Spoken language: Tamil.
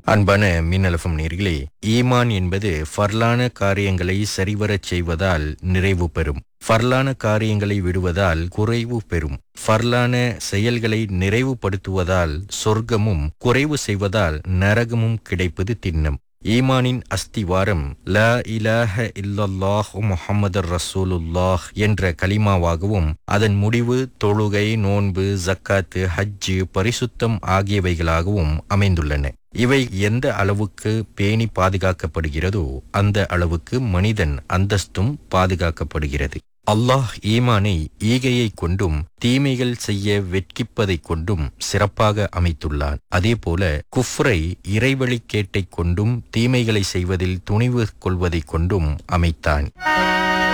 அன்பான மின்னலஃபம் நேர்களே ஈமான் என்பது ஃபர்லான காரியங்களை சரிவரச் செய்வதால் நிறைவு பெறும் ஃபர்லான காரியங்களை விடுவதால் குறைவு பெறும் ஃபர்லான செயல்களை நிறைவுபடுத்துவதால் சொர்க்கமும் குறைவு செய்வதால் நரகமும் கிடைப்பது திண்ணம் ஈமானின் அஸ்திவாரம் லா இலாஹ இல்லல்லாஹ் முஹம்மதர் ரசூலுல்லாஹ் என்ற கலிமாவாகவும் அதன் முடிவு தொழுகை நோன்பு ஜக்காத்து ஹஜ்ஜு பரிசுத்தம் ஆகியவைகளாகவும் அமைந்துள்ளன இவை எந்த அளவுக்கு பேணி பாதுகாக்கப்படுகிறதோ அந்த அளவுக்கு மனிதன் அந்தஸ்தும் பாதுகாக்கப்படுகிறது அல்லாஹ் ஈமானை ஈகையை கொண்டும் தீமைகள் செய்ய வெட்கிப்பதைக் கொண்டும் சிறப்பாக அமைத்துள்ளான் அதேபோல குஃப்ரை இறைவழிக்கேட்டைக் கொண்டும் தீமைகளை செய்வதில் துணிவு கொள்வதைக் கொண்டும் அமைத்தான்